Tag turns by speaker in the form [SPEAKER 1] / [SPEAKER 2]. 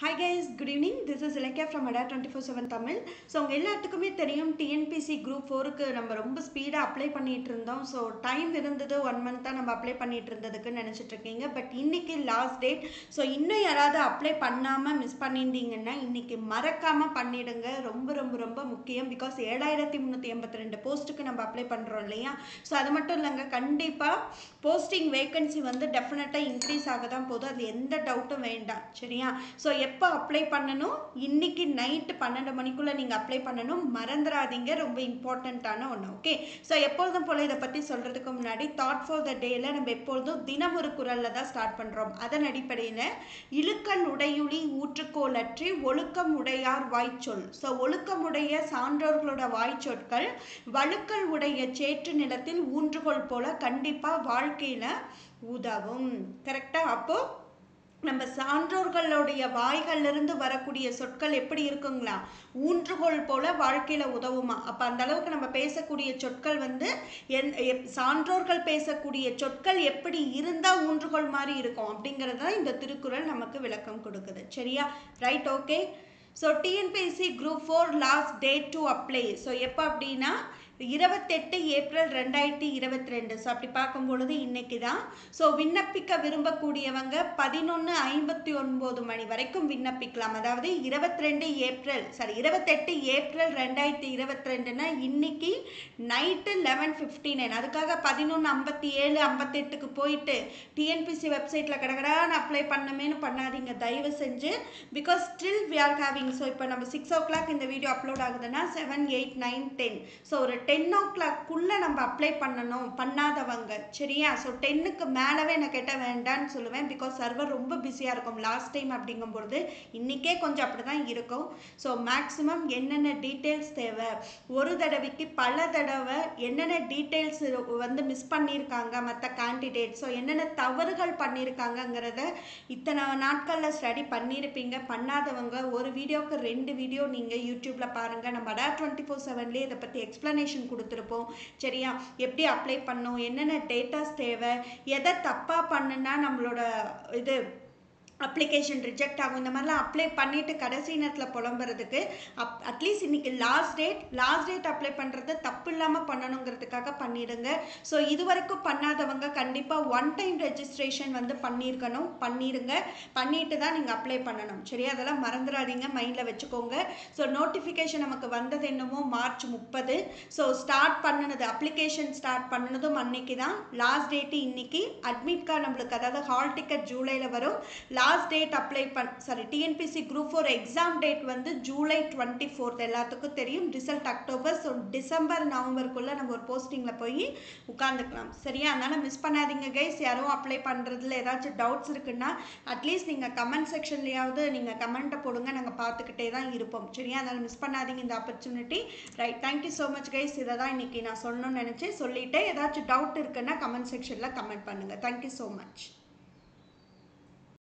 [SPEAKER 1] hi guys good evening this is Ilakkiya from Adda twenty four seven Tamil so உங்கள் எல்லாத்துக்குமே தெரியும் TNPSC group ஃபோருக்கு நம்ம ரொம்ப ஸ்பீடாக அப்ளை பண்ணிட்டு இருந்தோம் ஸோ டைம் இருந்தது ஒன் மந்த்தாக நம்ம அப்ளை பண்ணிட்டு இருந்ததுக்குன்னு நினச்சிட்டு இருக்கீங்க பட் இன்னைக்கு லாஸ்ட் டேட் ஸோ இன்னும் யாராவது அப்ளை பண்ணாமல் மிஸ் பண்ணியிருந்தீங்கன்னா இன்னைக்கு மறக்காமல் பண்ணிடுங்க ரொம்ப ரொம்ப ரொம்ப முக்கியம் பிகாஸ் ஏழாயிரத்தி முந்நூற்றி எண்பத்தி ரெண்டு போஸ்ட்டுக்கு நம்ம அப்ளை பண்ணுறோம் இல்லையா ஸோ அது மட்டும் இல்லைங்க கண்டிப்பாக போஸ்டிங் வேகன்சி வந்து டெஃபினட்டாக இன்க்ரீஸ் ஆக தான் போதும் அது எந்த டவுட்டும் வேண்டாம் சரியா ஸோ எப்போ அப்ளை பண்ணணும் இன்னைக்கு நைட்டு பன்னெண்டு மணிக்குள்ளே நீங்கள் அப்ளை பண்ணணும் மறந்துடாதீங்க ரொம்ப இம்பார்ட்டண்ட்டான ஒன்று ஓகே ஸோ எப்பொழுதும் போல் இதை பற்றி சொல்கிறதுக்கு முன்னாடி தாட் ஃபார் த டேயில் நம்ம எப்பொழுதும் தினம் ஒரு குரலில் தான் ஸ்டார்ட் பண்ணுறோம் அதன் அடிப்படையில் இழுக்கல் உடையுளி ஊற்றுக்கோலற்றி ஒழுக்கம் உடையார் வாய்ச்சொல் ஸோ ஒழுக்கமுடைய சான்றோர்களோட வாய்ச்சொற்கள் வழுக்கல் உடைய சேற்று நிலத்தில் ஊன்றுகோல் போல கண்டிப்பாக வாழ்க்கையில் உதவும் கரெக்டாக அப்போது நம்ம சான்றோர்களுடைய வாய்களிலிருந்து வரக்கூடிய சொற்கள் எப்படி இருக்குங்களா ஊன்றுகோல் போல வாழ்க்கையில உதவுமா அப்ப அந்த அளவுக்கு நம்ம பேசக்கூடிய சொற்கள் வந்து என் எப்- சான்றோர்கள் பேசக்கூடிய சொற்கள் எப்படி இருந்தா ஊன்றுகோல் மாதிரி இருக்கும் அப்படிங்கிறது தான் இந்த திருக்குறள் நமக்கு விளக்கம் கொடுக்குது சரியா right okay so TNPSC group four last date to apply so எப்போ அப்படின்னா இருபத்தெட்டு ஏப்ரல் ரெண்டாயிரத்தி இருபத்தி ரெண்டு ஸோ அப்படி பார்க்கும் பொழுது இன்னைக்கு தான் ஸோ விண்ணப்பிக்க விரும்பக்கூடியவங்க பதினொன்று ஐம்பத்தி ஒன்பது மணி வரைக்கும் விண்ணப்பிக்கலாம் அதாவது இருபத்தி ரெண்டு ஏப்ரல் சாரி இருபத்தெட்டு ஏப்ரல் ரெண்டாயிரத்தி இருபத்தி ரெண்டுனா இன்னைக்கு நைட்டு லெவன் ஃபிஃப்டி நைன் அதுக்காக பதினொன்று ஐம்பத்தி ஏழு ஐம்பத்தெட்டுக்கு போயிட்டு டிஎன்பிசி வெப்சைட்டில் கடகடான்னு அப்ளை பண்ணமேன்னு பண்ணாதீங்க தயவு செஞ்சு because still we are having so இப்போ நம்ம சிக்ஸ் ஓ கிளாக் இந்த வீடியோ அப்லோட் ஆகுதுன்னா seven eight nine ten so ஒரு டென் ஓ கிளாக்குள்ளே நம்ம அப்ளை பண்ணணும் பண்ணாதவங்க சரியா ஸோ டென்னுக்கு மேலவே நான் கேட்ட வேண்டாம்னு சொல்லுவேன் பிகாஸ் சர்வர் ரொம்ப பிஸியாக இருக்கும் லாஸ்ட் டைம் அப்படிங்கும்பொழுது இன்றைக்கே கொஞ்சம் அப்படி தான் இருக்கும் ஸோ மேக்ஸிமம் என்னென்ன டீட்டெயில்ஸ் தேவை ஒரு தடவைக்கு பல தடவை என்னென்ன டீட்டெயில்ஸ் வந்து மிஸ் பண்ணியிருக்காங்க மற்ற கேண்டிடேட் ஸோ என்னென்ன தவறுகள் பண்ணியிருக்காங்கங்கிறத இத்தனை நாட்களில் ஸ்டடி பண்ணியிருப்பீங்க பண்ணாதவங்க ஒரு வீடியோக்கு ரெண்டு வீடியோ நீங்கள் யூடியூப்பில் பாருங்கள் நம்ம அடா டுவெண்ட்டி ஃபோர் செவன்லேயே இதை பற்றி எக்ஸ்ப்ளனேஷன் கொடுத்துருப்போம் சரியா எப்படி அப்ளை பண்ணணும் என்னென்ன டேட்டாஸ் தேவை எதை தப்பாக பண்ணுனா நம்மளோட இது அப்ளிகேஷன் ரிஜெக்ட் ஆகும் இந்த மாதிரிலாம் அப்ளை பண்ணிட்டு கடைசி நேரத்தில் புலம்புறதுக்கு அப் அட்லீஸ்ட் இன்னைக்கு last date last date apply பண்ணுறது தப்பு இல்லாமல் பண்ணணுங்கிறதுக்காக பண்ணிடுங்க ஸோ இது வரைக்கும் பண்ணாதவங்க கண்டிப்பாக ஒன் டைம் ரெஜிஸ்ட்ரேஷன் வந்து பண்ணியிருக்கணும் பண்ணிடுங்க பண்ணிட்டு தான் நீங்கள் அப்ளை பண்ணணும் சரியா அதெல்லாம் மறந்துடாதீங்க மைண்டில் வச்சுக்கோங்க ஸோ நோட்டிஃபிகேஷன் நமக்கு வந்தது என்னமோ மார்ச் முப்பது ஸோ ஸ்டார்ட் பண்ணினது அப்ளிகேஷன் ஸ்டார்ட் பண்ணினதும் அன்னைக்கு தான் லாஸ்ட் டேட்டு இன்னைக்கு அட்மிட் கார்டு நம்மளுக்கு அதாவது ஹால் டிக்கெட் ஜூலையில் வரும் லாஸ்ட் டேட் அப்ளை பண் sorry TNPSC group four exam date வந்து ஜூலை டுவெண்ட்டி ஃபோர்த் எல்லாத்துக்கும் தெரியும் ரிசல்ட் அக்டோபர் ஸோ டிசம்பர் நவம்பருக்குள்ளே நம்ம ஒரு போஸ்டிங்கில் போய் உட்காந்துக்கலாம் சரியா அதனால் மிஸ் பண்ணாதீங்க கைஸ் யாரும் அப்ளை பண்ணுறதுல ஏதாச்சும் டவுட்ஸ் இருக்குன்னா அட்லீஸ்ட் நீங்கள் கமெண்ட் செக்ஷன்லையாவது நீங்கள் கமெண்ட்டை போடுங்க நாங்கள் பார்த்துக்கிட்டே தான் இருப்போம் சரியா அதனால் மிஸ் பண்ணாதீங்க இந்த opportunity right thank you so much guys இதை தான் இன்னைக்கு நான் சொல்லணும்னு நினச்சி சொல்லிட்டேன் ஏதாச்சும் டவுட் இருக்குன்னா கமெண்ட் செக்ஷனில் கமெண்ட் பண்ணுங்கள் தேங்க்யூ ஸோ மச்